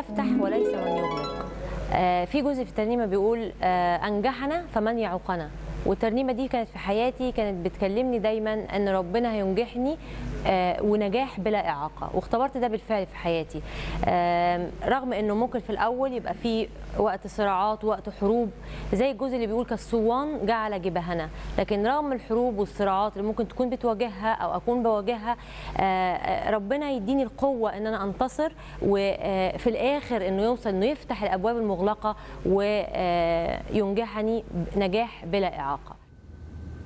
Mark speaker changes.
Speaker 1: يفتح وليس من يغلق آه، في جزء في الترنيمه بيقول آه، انجحنا فمن يعوقنا والترنيمه دي كانت في حياتي كانت بتكلمني دايما ان ربنا هينجحني آه، ونجاح بلا اعاقه واختبرت ده بالفعل في حياتي آم، رغم انه ممكن في الاول يبقى في وقت صراعات وقت حروب زي الجزء اللي بيقول كالصوان جعل جبهنا لكن رغم الحروب والصراعات اللي ممكن تكون بتواجهها او اكون بواجهها آه، آه، ربنا يديني القوه ان انا انتصر وفي الاخر انه يوصل انه يفتح الابواب المغلقه وينجحني نجاح بلا اعاقه